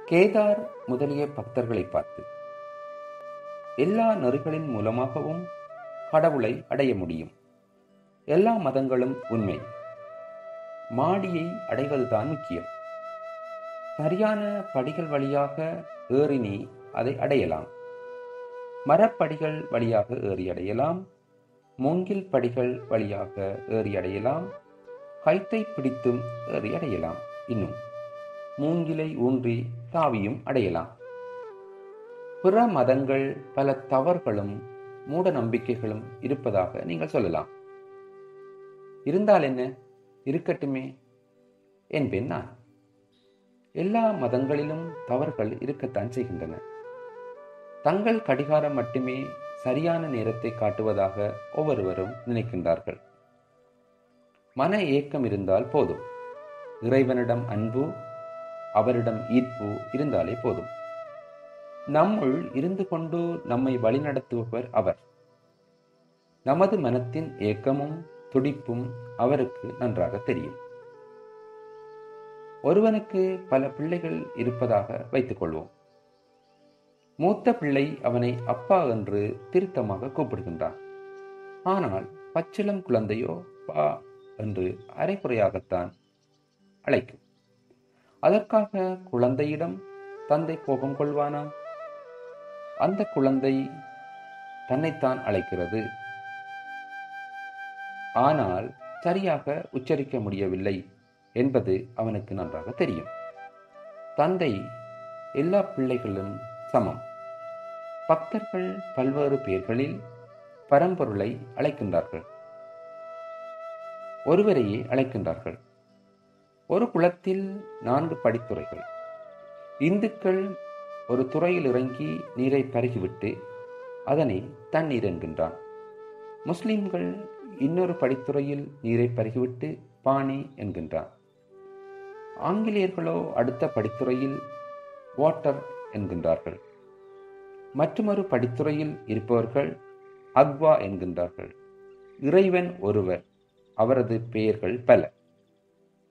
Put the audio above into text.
கேதார் முதலிய பக்தர்களை பார்த்து எல்லா நெறிகளின் மூலமாகவும் கடவுளை அடைய முடியும் எல்லா மதங்களும் உண்மை மாடியை அடைவதுதான் முக்கியம் சரியான படிகள் வழியாக ஏறி நீ அதை அடையலாம் மரப்படிகள் வழியாக ஏறி அடையலாம் மூங்கில் படிகள் வழியாக ஏறி அடையலாம் கைத்தை பிடித்தும் ஏறி அடையலாம் இன்னும் மூங்கிலை ஊன்றி தாவியும் அடையலாம் பிற மதங்கள் பல தவறுகளும் மூட நம்பிக்கைகளும் இருப்பதாக நீங்கள் சொல்லலாம் இருந்தால் என்ன இருக்கட்டுமே என்பேன் நான் எல்லா மதங்களிலும் தவறுகள் இருக்கத்தான் செய்கின்றன தங்கள் கடிகாரம் மட்டுமே சரியான நேரத்தை காட்டுவதாக ஒவ்வொருவரும் நினைக்கின்றார்கள் மன ஏக்கம் இருந்தால் போதும் இறைவனிடம் அன்பு அவரிடம் ஈர்ப்பு இருந்தாலே போதும் நம்முள் இருந்து கொண்டு நம்மை வழிநடத்துபவர் அவர் நமது மனத்தின் ஏக்கமும் துடிப்பும் அவருக்கு நன்றாக தெரியும் ஒருவனுக்கு பல பிள்ளைகள் இருப்பதாக வைத்துக் கொள்வோம் மூத்த பிள்ளை அவனை அப்பா என்று திருத்தமாக கூப்பிடுகின்றான் ஆனால் பச்சிளம் குழந்தையோ பா என்று அரைக்குறையாகத்தான் அழைக்கும் அதற்காக குழந்தையிடம் தந்தை கோபம் கொள்வானா அந்த குழந்தை தன்னைத்தான் அழைக்கிறது ஆனால் சரியாக உச்சரிக்க முடியவில்லை என்பது அவனுக்கு நன்றாக தெரியும் தந்தை எல்லா பிள்ளைகளும் சமம் பக்தர்கள் பல்வேறு பெயர்களில் பரம்பொருளை அழைக்கின்றார்கள் ஒருவரையே அழைக்கின்றார்கள் ஒரு குளத்தில் நான்கு படித்துறைகள் இந்துக்கள் ஒரு துறையில் இறங்கி நீரை பருகிவிட்டு அதனை தண்ணீர் என்கின்றான் முஸ்லிம்கள் இன்னொரு படித்துறையில் நீரை பருகிவிட்டு பாணி என்கின்றான் ஆங்கிலேயர்களோ அடுத்த படித்துறையில் வாட்டர் என்கின்றார்கள் மற்றொரு படித்துறையில் இருப்பவர்கள் அக்வா என்கின்றார்கள் இறைவன் ஒருவர் அவரது பெயர்கள் பல